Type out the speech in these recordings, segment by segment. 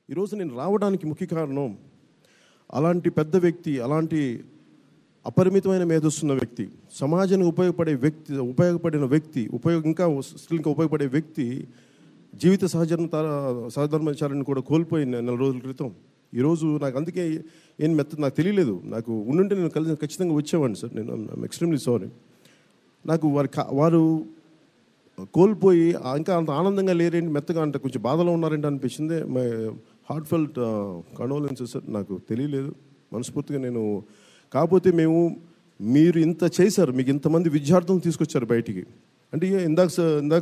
ఈరోజు నేను రావడానికి ముఖ్య కారణం అలాంటి పెద్ద వ్యక్తి అలాంటి అపరిమితమైన మేధస్సున్న వ్యక్తి సమాజానికి ఉపయోగపడే వ్యక్తి ఉపయోగపడిన వ్యక్తి ఉపయోగ ఇంకా స్టిల్ ఇంకా ఉపయోగపడే వ్యక్తి జీవిత సహజర్మ సహధర్మచారాన్ని కూడా కోల్పోయిన నెల రోజుల క్రితం ఈరోజు నాకు అందుకే ఏం మెత్త నాకు తెలియలేదు నాకు ఉండుంటే నేను కలిసి ఖచ్చితంగా వచ్చేవాడిని సార్ నేను ఎక్స్ట్రీమ్లీ సారీ నాకు వారి కా- వారు కోల్పోయి ఆ ఇంకా అంత ఆనందంగా లేరేంటి మెత్తగా అంటే కొంచెం బాధలో ఉన్నారేంటి అనిపించింది మై హార్ట్ ఫెల్ట్ కండోలెన్సెస్ నాకు తెలియలేదు మనస్ఫూర్తిగా నేను కాకపోతే మేము మీరు ఇంత చేశారు మీకు ఇంతమంది విద్యార్థులను తీసుకొచ్చారు బయటికి అంటే ఏ- ఇందాక స- ఇందాక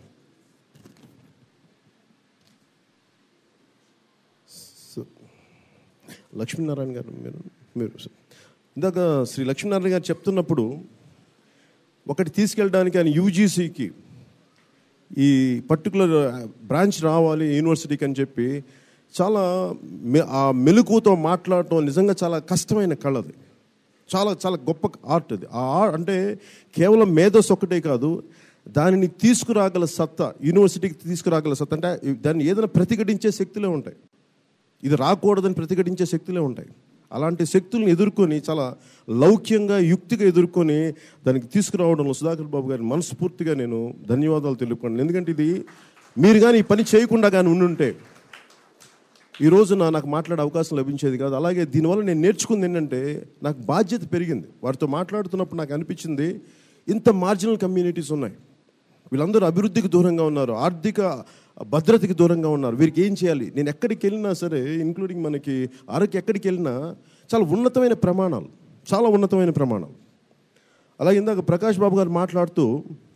స- లక్ష్మీనారాయణ గారు మీరు మీరు ఇందాక శ్రీ లక్ష్మీనారాయణ గారు చెప్తున్నప్పుడు ఒకటి తీసుకెళ్ళడానికి ఆయన యూజీసీకి ఈ పర్టికులర్ బ్రాంచ్ రావాలి యూనివర్సిటీకి అని చెప్పి చాలా మె- ఆ మెలకుతో మాట్లాడటం నిజంగా చాలా కష్టమైన కళ అది చాలా చాలా గొప్ప ఆర్ట్ అది ఆ ఆర్ట్ అంటే కేవలం మేధస్సు ఒకటే కాదు దానిని తీసుకురాగల సత్తా యూనివర్సిటీకి తీసుకురాగల సత్తా అంటే దాన్ని ఏదైనా ప్రతిఘటించే శక్తులే ఉంటాయి ఇది రాకూడదని ప్రతిఘటించే శక్తులే ఉంటాయి అలాంటి శక్తులను ఎదుర్కొని చాలా లౌక్యంగా యుక్తిగా ఎదుర్కొని దానికి తీసుకురావడంలో సుధాకర్ బాబు గారిని మనస్ఫూర్తిగా నేను ధన్యవాదాలు తెలుపుకున్నాను ఎందుకంటే ఇది మీరు కానీ ఈ పని చేయకుండా కానీ ఉండుంటే ఈ రోజున నాకు మాట్లాడే అవకాశం లభించేది కాదు అలాగే దీనివల్ల నేను నేర్చుకుంది ఏంటంటే నాకు బాధ్యత పెరిగింది వారితో మాట్లాడుతున్నప్పుడు నాకు అనిపించింది ఇంత మార్జినల్ కమ్యూనిటీస్ ఉన్నాయి వీళ్ళందరూ అభివృద్ధికి దూరంగా ఉన్నారు ఆర్థిక భద్రతకి దూరంగా ఉన్నారు వీరికి ఏం చేయాలి నేను ఎక్కడికి వెళ్ళినా సరే ఇంక్లూడింగ్ మనకి అరకు ఎక్కడికి వెళ్ళినా చాలా ఉన్నతమైన ప్రమాణాలు చాలా ఉన్నతమైన ప్రమాణాలు అలాగే ఇందాక ప్రకాష్ బాబు గారు మాట్లాడుతూ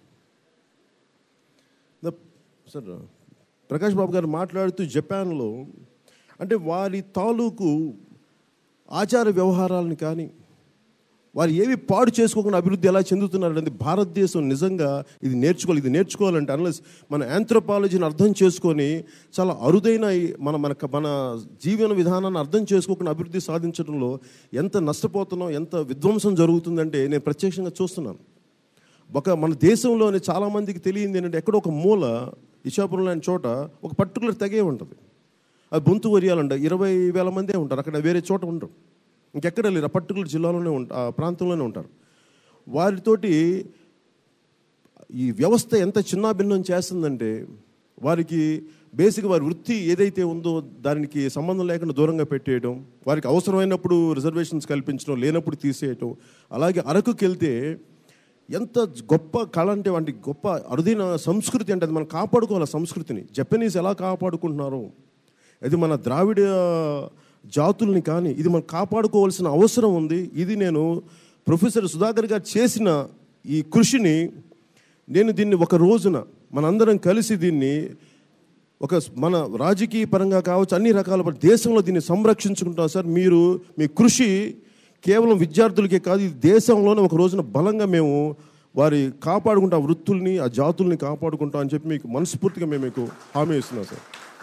ద- సార్ ప్రకాష్ బాబు గారు మాట్లాడుతూ జపాన్లో అంటే వారి తాలూకు ఆచార వ్యవహారాలను కానీ వారు ఏవి పాడు చేసుకోకుండా అభివృద్ధి ఎలా చెందుతున్నారంటే భారతదేశం నిజంగా ఇది నేర్చుకోవాలి ఇది నేర్చుకోవాలంటే అన్లెస్ మన ఆంథ్రోపాలజీని అర్థం చేసుకొని చాలా అరుదైన ఈ మన మన మన జీవన విధానాన్ని అర్థం చేసుకోకుండా అభివృద్ధి సాధించడంలో ఎంత నష్టపోతున్నాం ఎంత విధ్వంసం జరుగుతుందంటే నేను ప్రత్యక్షంగా చూస్తున్నాను ఒక మన దేశంలోనే చాలామందికి తెలియంది ఏంటంటే ఎక్కడో ఒక మూల ఇషాపురం లాంటి చోట ఒక పర్టికులర్ తెగే ఉంటుంది అది బొంతు వరియాలంట ఇరవై వేల మందే ఉంటారు అక్కడ వేరే చోట ఉండరు ఇంకెక్కడ లేరు ఆ పర్టికులర్ జిల్లాలోనే ఉంటా ఆ ప్రాంతంలోనే ఉంటారు వారితోటి ఈ వ్యవస్థ ఎంత చిన్నాభిన్నం చేస్తుందంటే వారికి బేసిక్ వారి వృత్తి ఏదైతే ఉందో దానికి సంబంధం లేకుండా దూరంగా పెట్టేయడం వారికి అవసరమైనప్పుడు రిజర్వేషన్స్ కల్పించడం లేనప్పుడు తీసేయటం అలాగే అరకుకి వెళ్తే ఎంత గొప్ప కళ అంటే వంటి గొప్ప అరుదైన సంస్కృతి అంటే అది మనం కాపాడుకోవాలి ఆ సంస్కృతిని జపనీస్ ఎలా కాపాడుకుంటున్నారు ఇది మన ద్రావిడ జాతుల్ని కానీ ఇది మనం కాపాడుకోవాల్సిన అవసరం ఉంది ఇది నేను ప్రొఫెసర్ సుధాకర్ గారు చేసిన ఈ కృషిని నేను దీన్ని ఒక రోజున మనందరం కలిసి దీన్ని ఒక మన రాజకీయ పరంగా కావచ్చు అన్ని రకాల ప- దేశంలో దీన్ని సంరక్షించుకుంటాం సార్ మీరు మీ కృషి కేవలం విద్యార్థులకే కాదు ఇది దేశంలోనే ఒక రోజున బలంగా మేము వారి కాపాడుకుంటాం ఆ వృత్తుల్ని ఆ జాతుల్ని కాపాడుకుంటాం అని చెప్పి మీకు మనస్ఫూర్తిగా మేము మీకు హామీ ఇస్తున్నాం సార్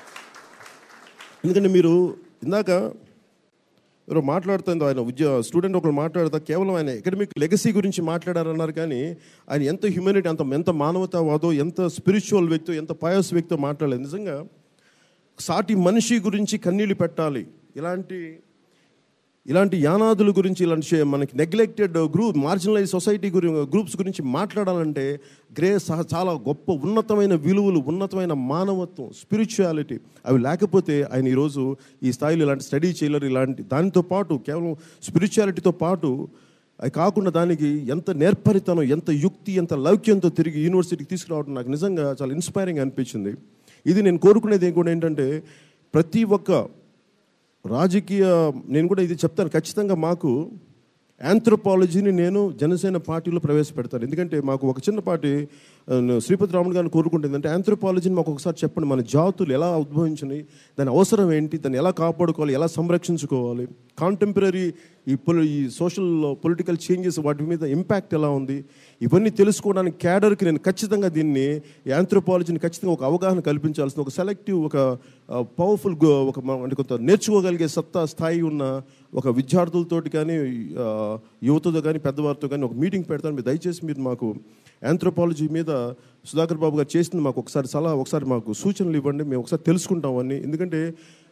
ఎందుకంటే మీరు ఇందాక ఎవరో మాట్లాడుతుంది ఆయన ఉద్యోగ స్టూడెంట్ ఒకరు మాట్లాడుతా కేవలం ఆయన అకాడమిక్ లెగసీ గురించి మాట్లాడారన్నారు కానీ ఆయన ఎంత హ్యూమానిటీ అంత ఎంత మానవతావాదో ఎంత స్పిరిచువల్ వ్యక్తో ఎంత పయస్ వ్యక్తో మాట్లాడలేదు నిజంగా సాటి మనిషి గురించి కన్నీళ్ళు పెట్టాలి ఇలాంటి ఇలాంటి యానాదుల గురించి ఇలాంటి చే- మనకి నెగ్లెక్టెడ్ గ్రూప్ మార్జినలైజ్ సొసైటీ గురి గ్రూప్స్ గురించి మాట్లాడాలంటే గ్రే సహ చాలా గొప్ప ఉన్నతమైన విలువలు ఉన్నతమైన మానవత్వం స్పిరిచువాలిటీ అవి లేకపోతే ఆయన ఈరోజు ఈ స్థాయిలో ఇలాంటి స్టడీ చేయలేరు ఇలాంటి దానితో పాటు కేవలం స్పిరిచువాలిటీతో పాటు అది కాకుండా దానికి ఎంత నేర్పరితనం ఎంత యుక్తి ఎంత లౌక్యంతో తిరిగి యూనివర్సిటీకి తీసుకురావడం నాకు నిజంగా చాలా ఇన్స్పైరింగ్ అనిపించింది ఇది నేను కోరుకునేది కూడా ఏంటంటే ప్రతి ఒక్క రాజకీయ నేను కూడా ఇది చెప్తాను ఖచ్చితంగా మాకు ఆంథ్రోపాలజీని నేను జనసేన పార్టీలో ప్రవేశపెడతాను ఎందుకంటే మాకు ఒక చిన్న పార్టీ ఆ, శ్రీపతి రాముడు గారిని కోరుకుంటుంది అంటే ఆంథ్రోపాలజీని మాకు ఒకసారి చెప్పండి మన జాతులు ఎలా ఉద్భవించినాయి దాని అవసరం ఏంటి దాన్ని ఎలా కాపాడుకోవాలి ఎలా సంరక్షించుకోవాలి కాంటెంపరీ ఈ పొలి ఈ సోషల్ పొలిటికల్ చేంజెస్ వాటి మీద ఇంపాక్ట్ ఎలా ఉంది ఇవన్నీ తెలుసుకోవడానికి క్యాడర్కి నేను ఖచ్చితంగా దీన్ని ఈ ఆంథ్రోపాలజీని ఖచ్చితంగా ఒక అవగాహన కల్పించాల్సిన ఒక సెలెక్టివ్ ఒక పవర్ఫుల్ ఒక మ- అంటే కొంత నేర్చుకోగలిగే సత్తా స్థాయి ఉన్న ఒక విద్యార్థులతోటి కానీ ఆ, యువతతో కానీ పెద్దవారితో కానీ ఒక మీటింగ్ పెడతాను మీరు దయచేసి మీరు మాకు ఆంథ్రోపాలజీ మీద సుధాకర్ బాబు గారు చేసింది మాకు ఒకసారి సలహా ఒకసారి మాకు సూచనలు ఇవ్వండి మేము ఒకసారి తెలుసుకుంటాం అన్ని ఎందుకంటే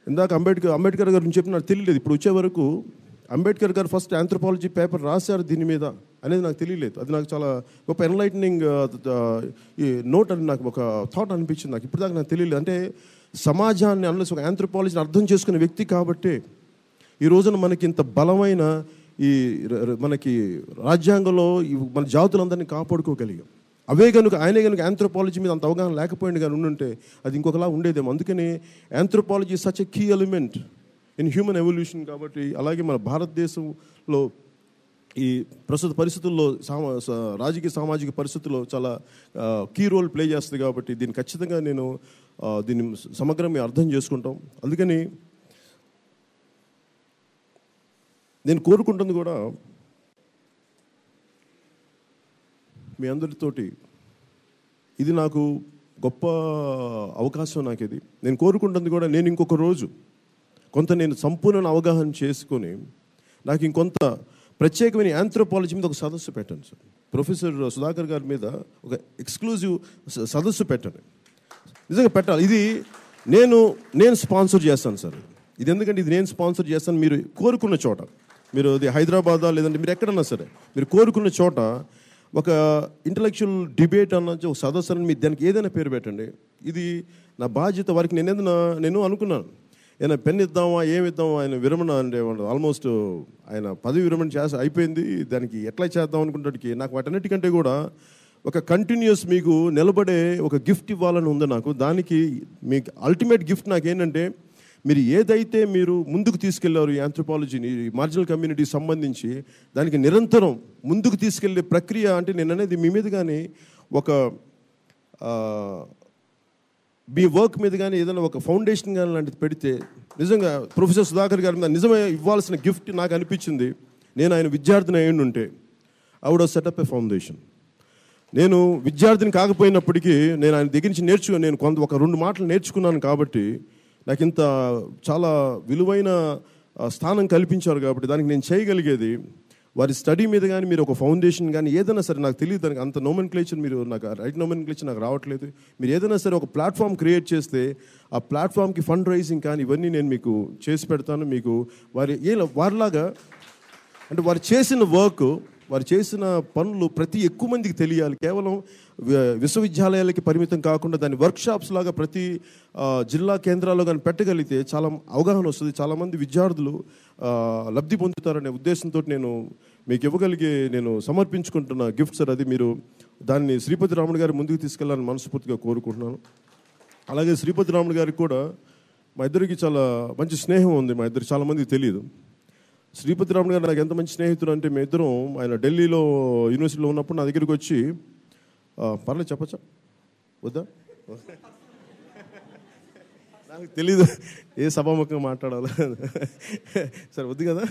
ఇందాక అంబేద్కర్ అంబేద్కర్ గారు గురించి చెప్పి నాకు తెలియలేదు ఇప్పుడు వచ్చే వరకు అంబేద్కర్ గారు ఫస్ట్ ఆంథ్రోపాలజీ పేపర్ రాశారు దీని మీద అనేది నాకు తెలియలేదు అది నాకు చాలా గొప్ప ఎన్లైటనింగ్ ఈ నోట్ అని నాకు ఒక థాట్ అనిపించింది నాకు ఇప్పుడు దాకా నాకు తెలియలేదు అంటే సమాజాన్ని అనలేసి ఒక ఆంథ్రోపాలజీని అర్థం చేసుకునే వ్యక్తి కాబట్టి ఈ రోజున మనకి ఇంత బలమైన ఈ ర- ర- మనకి రాజ్యాంగంలో ఈ మన జాతులందరినీ కాపాడుకోగలిగాం అవే కనుక ఆయనే కనుక ఆంథ్రోపాలజీ మీద అంత అవగాహన లేకపోయింది కానీ ఉండుంటే అది ఇంకొకలా ఉండేదేమో అందుకని anthropology such a key element in human evolution కాబట్టి అలాగే మన భారతదేశంలో ఈ ప్రస్తుత పరిస్థితుల్లో సామా స- రాజకీయ సామాజిక పరిస్థితుల్లో చాలా కీ రోల్ ప్లే చేస్తుంది కాబట్టి దీన్ని ఖచ్చితంగా నేను ఆ, దీన్ని సమగ్రంగా అర్థం చేసుకుంటాం అందుకని నేను కోరుకుంటుంది కూడా మీ అందరితోటి ఇది నాకు గొప్ప అవకాశం నాకు ఇది నేను కోరుకుంటుంది కూడా నేను ఇంకొక రోజు కొంత నేను సంపూర్ణ అవగాహన చేసుకొని నాకు ఇంకొంత ప్రత్యేకమైన యాంథ్రోపాలజీ మీద ఒక సదస్సు పెట్టండి సార్ ప్రొఫెసర్ సుధాకర్ గారి మీద ఒక ఎక్స్క్లూజివ్ స- సదస్సు పెట్టండి నిజంగా పెట్టాలి ఇది నేను నేను స్పాన్సర్ చేస్తాను సార్ ఇది ఎందుకంటే ఇది నేను స్పాన్సర్ చేస్తాను మీరు కోరుకున్న చోట మీరు అది హైదరాబాదా లేదంటే మీరు ఎక్కడన్నా సరే మీరు కోరుకున్న చోట ఒక ఇంటలెక్చువల్ డిబేట్ అన్నది ఒక సదస్సు అని మీరు దానికి ఏదైనా పేరు పెట్టండి ఇది నా బాధ్యత వారికి నేను ఏదైనా నేను అనుకున్నాను ఏమైనా పెన్ ఇద్దామా ఏమి ఇద్దామా ఆయన విరమణ అంటే ఆల్మోస్ట్ ఆయన పదవి విరమణ చేసి అయిపోయింది దానికి ఎట్లా చేద్దాం అనుకుంటానికి నాకు వాటన్నిటికంటే కూడా ఒక కంటిన్యూస్ మీకు నిలబడే ఒక గిఫ్ట్ ఇవ్వాలని ఉంది నాకు దానికి మీకు అల్టిమేట్ గిఫ్ట్ నాకు ఏంటంటే మీరు ఏదైతే మీరు ముందుకు తీసుకెళ్లారు ఈ ఆంథ్రోపాలజీని మార్జినల్ కమ్యూనిటీ సంబంధించి దానికి నిరంతరం ముందుకు తీసుకెళ్లే ప్రక్రియ అంటే నేను అనేది మీ మీద కానీ ఒక ఆ, మీ వర్క్ మీద కానీ ఏదైనా ఒక ఫౌండేషన్ కానీ లాంటిది పెడితే నిజంగా ప్రొఫెసర్ సుధాకర్ గారి మీద నిజమే ఇవ్వాల్సిన గిఫ్ట్ నాకు అనిపించింది నేను ఆయన విద్యార్థిని అయి ఉంటే I would set up a foundation నేను విద్యార్థిని కాకపోయినప్పటికీ నేను ఆయన దగ్గర నుంచి నేర్చుకో నేను కొంత ఒక రెండు మాటలు నేర్చుకున్నాను కాబట్టి నాకు ఇంత చాలా విలువైన ఆ, స్థానం కల్పించారు కాబట్టి దానికి నేను చేయగలిగేది వారి స్టడీ మీద కానీ మీరు ఒక ఫౌండేషన్ కానీ ఏదైనా సరే నాకు తెలియదు దానికి అంత నోమెన్ క్లేచర్ మీరు నాకు రైట్ నోమెన్ క్లేచర్ నాకు రావట్లేదు మీరు ఏదైనా సరే ఒక ప్లాట్ఫామ్ క్రియేట్ చేస్తే ఆ ప్లాట్ఫామ్కి ఫండ్ రైజింగ్ కానీ ఇవన్నీ నేను మీకు చేసి పెడతాను మీకు వారి ఏ వారిలాగా అంటే వారు చేసిన వర్క్ వారు చేసిన పనులు ప్రతి ఎక్కువ మందికి తెలియాలి కేవలం వి- విశ్వవిద్యాలయాలకి పరిమితం కాకుండా దాని వర్క్షాప్స్ లాగా ప్రతి ఆ, జిల్లా కేంద్రాల్లో కానీ పెట్టగలిగితే చాలా అవగాహన వస్తుంది చాలామంది విద్యార్థులు ఆ, లబ్ధి పొందుతారనే ఉద్దేశంతో నేను మీకు ఇవ్వగలిగే నేను సమర్పించుకుంటున్న గిఫ్ట్ సార్ అది మీరు దాన్ని శ్రీపతి రాముడు గారి ముందుకు తీసుకెళ్లాలని మనస్ఫూర్తిగా కోరుకుంటున్నాను అలాగే శ్రీపతి రాముడు గారికి కూడా మా ఇద్దరికి చాలా మంచి స్నేహం ఉంది మా ఇద్దరికి చాలా మందికి తెలియదు శ్రీపతి రాముడు గారు నాకు ఎంత మంచి స్నేహితుడు అంటే మేము ఇద్దరం ఆయన ఢిల్లీలో యూనివర్సిటీలో ఉన్నప్పుడు నా దగ్గరికి వచ్చి ఆ, పర్లేదు చెప్పచ్చా వద్దా నాకు తెలీదు ఏ సభాముఖంగా మాట్లాడాలో సరే వద్దు కదా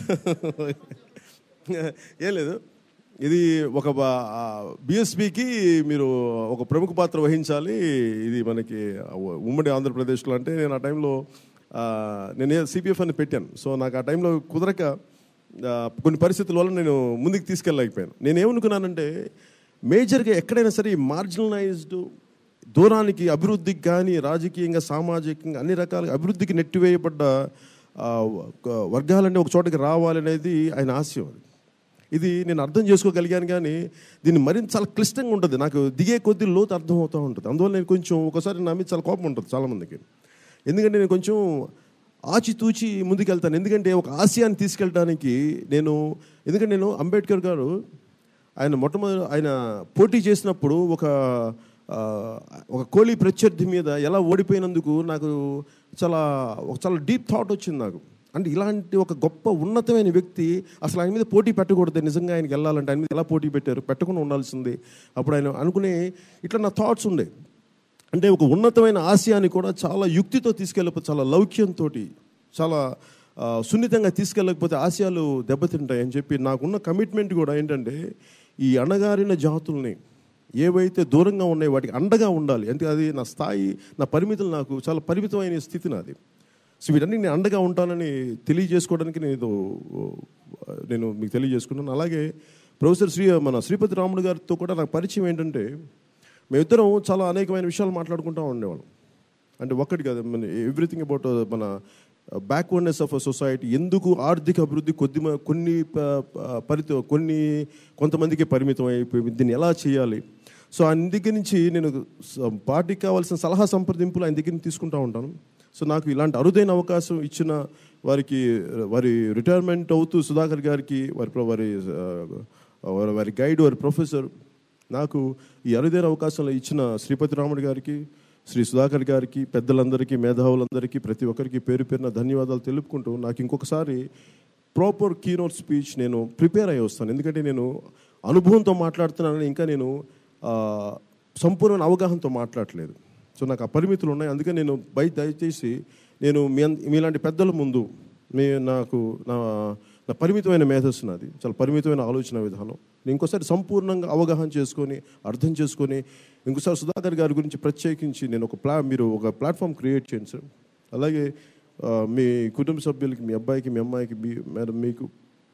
ఏం లేదు ఇది ఒక బిఎస్పికి మీరు ఒక ప్రముఖ పాత్ర వహించాలి ఇది మనకి ఉమ్మడి ఆంధ్రప్రదేశ్లో అంటే నేను ఆ టైంలో ఆ, నేను సిపిఎఫ్ అని పెట్టాను సో నాకు ఆ టైంలో కుదరక ఆ, కొన్ని పరిస్థితుల వల్ల నేను ముందుకు తీసుకెళ్ళలేకపోయాను నేను ఏమనుకున్నానంటే మేజర్గా ఎక్కడైనా సరే ఈ మార్జినలైజ్డ్ దూరానికి అభివృద్ధికి కానీ రాజకీయంగా సామాజికంగా అన్ని రకాల అభివృద్ధికి నెట్టివేయబడ్డ ఆ, ఒక వర్గాలన్నీ ఒక చోటకి రావాలనేది ఆయన ఆశయం అది ఇది నేను అర్థం చేసుకోగలిగాను కానీ దీన్ని మరింత చాలా క్లిష్టంగా ఉంటుంది నాకు దిగే కొద్దీ లోతు అర్థం అవుతూ ఉంటుంది అందువల్ల నేను కొంచెం ఒకసారి నా మీద చాలా కోపం ఉంటుంది చాలామందికి ఎందుకంటే నేను కొంచెం ఆచితూచి ముందుకెళ్తాను ఎందుకంటే ఒక ఆశయాన్ని తీసుకెళ్ళడానికి నేను ఎందుకంటే నేను అంబేద్కర్ గారు ఆయన మొట్టమొదటి ఆయన పోటీ చేసినప్పుడు ఒక ఆ, ఒక కోళీ ప్రత్యర్థి మీద ఎలా ఓడిపోయినందుకు నాకు చాలా ఒక చాలా డీప్ థాట్ వచ్చింది నాకు అంటే ఇలాంటి ఒక గొప్ప ఉన్నతమైన వ్యక్తి అసలు ఆయన మీద పోటీ పెట్టకూడదు నిజంగా ఆయనకి వెళ్ళాలంటే ఆయన మీద ఎలా పోటీ పెట్టారు పెట్టకుండా ఉండాల్సింది అప్పుడు ఆయన అనుకునే ఇట్లా నా థాట్స్ ఉండే అంటే ఒక ఉన్నతమైన ఆశయాన్ని కూడా చాలా యుక్తితో తీసుకెళ్ళకపోతే చాలా లౌక్యంతో చాలా ఆ, సున్నితంగా తీసుకెళ్ళకపోతే ఆశయాలు దెబ్బతింటాయి అని చెప్పి నాకున్న కమిట్మెంట్ కూడా ఏంటంటే ఈ అణగారిన జాతుల్ని ఏవైతే దూరంగా ఉన్నాయో వాటికి అండగా ఉండాలి అంటే అది నా స్థాయి నా పరిమితులు నాకు చాలా పరిమితమైన స్థితి నాది సో వీటన్ని నేను అండగా ఉంటానని తెలియజేసుకోవడానికి నేను ఏదో, నేను మీకు తెలియజేసుకున్నాను అలాగే ప్రొఫెసర్ శ్రీ మన శ్రీపతి రాముడు గారితో కూడా నాకు పరిచయం ఏంటంటే మేమిద్దరం చాలా అనేకమైన విషయాలు మాట్లాడుకుంటూ ఉండేవాళ్ళం అంటే ఒక్కటి కాదు మన ఎవ్రీథింగ్ అబౌట్ మన బ్యాక్వర్డ్నెస్ ఆఫ్ అ సొసైటీ ఎందుకు ఆర్థిక అభివృద్ధి కొద్ది మ- కొన్ని ప- ప- పరిత కొన్ని కొంతమందికి పరిమితం అయిపోయింది దీన్ని ఎలా చేయాలి సో ఆయన దగ్గర నుంచి నేను స- పార్టీకి కావాల్సిన సలహా సంప్రదింపులు ఆయన దగ్గర నుంచి తీసుకుంటా ఉంటాను సో నాకు ఇలాంటి అరుదైన అవకాశం ఇచ్చిన వారికి వారి రిటైర్మెంట్ అవుతూ సుధాకర్ గారికి వారి ప్ర- వారి ఆ, వారి- వారి గైడ్ వారి ప్రొఫెసర్ నాకు ఈ అరుదైన అవకాశంలో ఇచ్చిన శ్రీపతి రాముడు గారికి శ్రీ సుధాకర్ గారికి పెద్దలందరికీ మేధావులందరికీ ప్రతి ఒక్కరికి పేరు పేరున ధన్యవాదాలు తెలుపుకుంటూ నాకు ఇంకొకసారి ప్రాపర్ కీనోట్ స్పీచ్ నేను ప్రిపేర్ అయ్యి వస్తాను ఎందుకంటే నేను అనుభవంతో మాట్లాడుతున్నానని ఇంకా నేను ఆ, సంపూర్ణ అవగాహనతో మాట్లాడట్లేదు సో నాకు ఆ పరిమితులు ఉన్నాయి అందుకే నేను బయట దయచేసి నేను మీ అన్- మీలాంటి పెద్దల ముందు మీ నాకు నా నా పరిమితమైన మేధస్సు నాది చాలా పరిమితమైన ఆలోచన విధానం నేను ఇంకోసారి సంపూర్ణంగా అవగాహన చేసుకొని అర్థం చేసుకొని ఇంకోసారి సుధాకర్ గారి గురించి ప్రత్యేకించి నేను ఒక ప్లా మీరు ఒక ప్లాట్ఫామ్ క్రియేట్ చేయండి సార్ అలాగే ఆ, మీ కుటుంబ సభ్యులకి మీ అబ్బాయికి మీ అమ్మాయికి మీ మేడం మీకు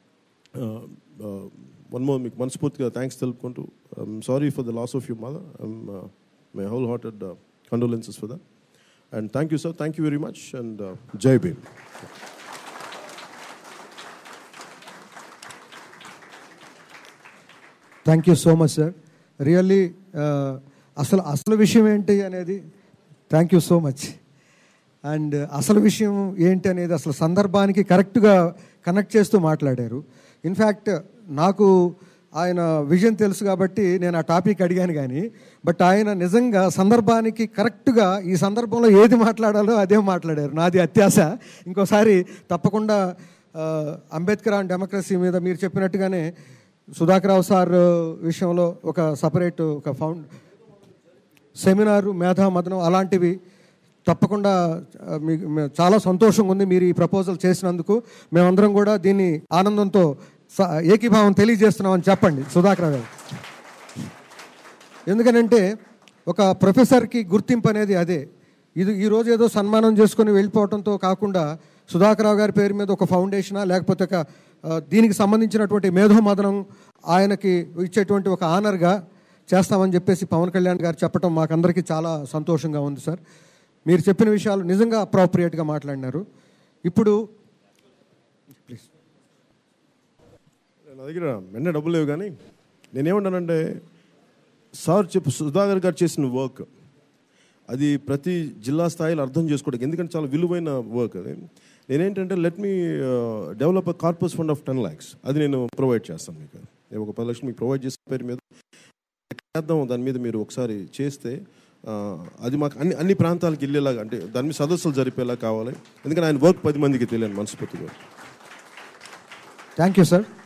వన్ మోర్ మీకు మనస్ఫూర్తిగా థ్యాంక్స్ తెలుపుకుంటూ sorry for the loss of you mother my whole hearted condolences for the and thank you sir thank you very much and Jai Bhim thank you so much sir really అసలు అసలు విషయం ఏంటి అనేది thank you so much and అసలు విషయం ఏంటి అనేది అసలు సందర్భానికి కరెక్ట్గా కనెక్ట్ చేస్తూ మాట్లాడారు ఇన్ఫ్యాక్ట్ నాకు ఆయన విజన్ తెలుసు కాబట్టి నేను ఆ టాపిక్ అడిగాను కానీ బట్ ఆయన నిజంగా సందర్భానికి కరెక్ట్గా ఈ సందర్భంలో ఏది మాట్లాడాలో అదే మాట్లాడారు నాది అత్యాశ ఇంకోసారి తప్పకుండా ఆ, అంబేద్కర్ అండ్ డెమోక్రసీ మీద మీరు చెప్పినట్టుగానే సుధాకర్రావు సార్ విషయంలో ఒక సపరేట్ ఒక ఫౌండ్ సెమినారు మేధా మదనం అలాంటివి తప్పకుండా ఆ, మీకు మే- చాలా సంతోషంగా ఉంది మీరు ఈ ప్రపోజల్ చేసినందుకు మేమందరం కూడా దీన్ని ఆనందంతో స- ఏకీభావం తెలియజేస్తున్నామని చెప్పండి సుధాకర్ గారు ఎందుకనంటే ఒక ప్రొఫెసర్కి గుర్తింపు అనేది అదే ఇది ఈ రోజు ఏదో సన్మానం చేసుకొని వెళ్ళిపోవడంతో కాకుండా సుధాకర్రావు గారి పేరు మీద ఒక ఫౌండేషనా లేకపోతే ఒక ఆ, దీనికి సంబంధించినటువంటి మేధోమదనం ఆయనకి ఇచ్చేటువంటి ఒక ఆనర్గా చేస్తామని చెప్పేసి పవన్ కళ్యాణ్ గారు చెప్పడం మాకందరికీ చాలా సంతోషంగా ఉంది సార్ మీరు చెప్పిన విషయాలు నిజంగా అప్రాప్రియేట్గా మాట్లాడినారు ఇప్పుడు ప్లీజ్ నా దగ్గర వెన్న డబ్బులు లేవు కానీ నేనేమంటానంటే సార్ చెప్పు సుధాకర్ గారు చేసిన వర్క్ అది ప్రతి జిల్లా స్థాయిలో అర్థం చేసుకోవడానికి ఎందుకంటే చాలా విలువైన వర్క్ అది నేనేంటంటే let me develop corpus fund of ten lakhs అది నేను ప్రొవైడ్ చేస్తాను మీకు నేను ఒక పది లక్షలు మీకు ప్రొవైడ్ చేసే పేరు మీద చేద్దాం దాని మీద మీరు ఒకసారి చేస్తే ఆ, అది మాకు అన్ని అన్ని ప్రాంతాలకు వెళ్ళేలాగా అంటే దాని మీద సదస్సులు జరిపేలా కావాలి ఎందుకంటే ఆయన వర్క్ పది మందికి తెలియని మనస్ఫూర్తిగా థ్యాంక్ యూ సార్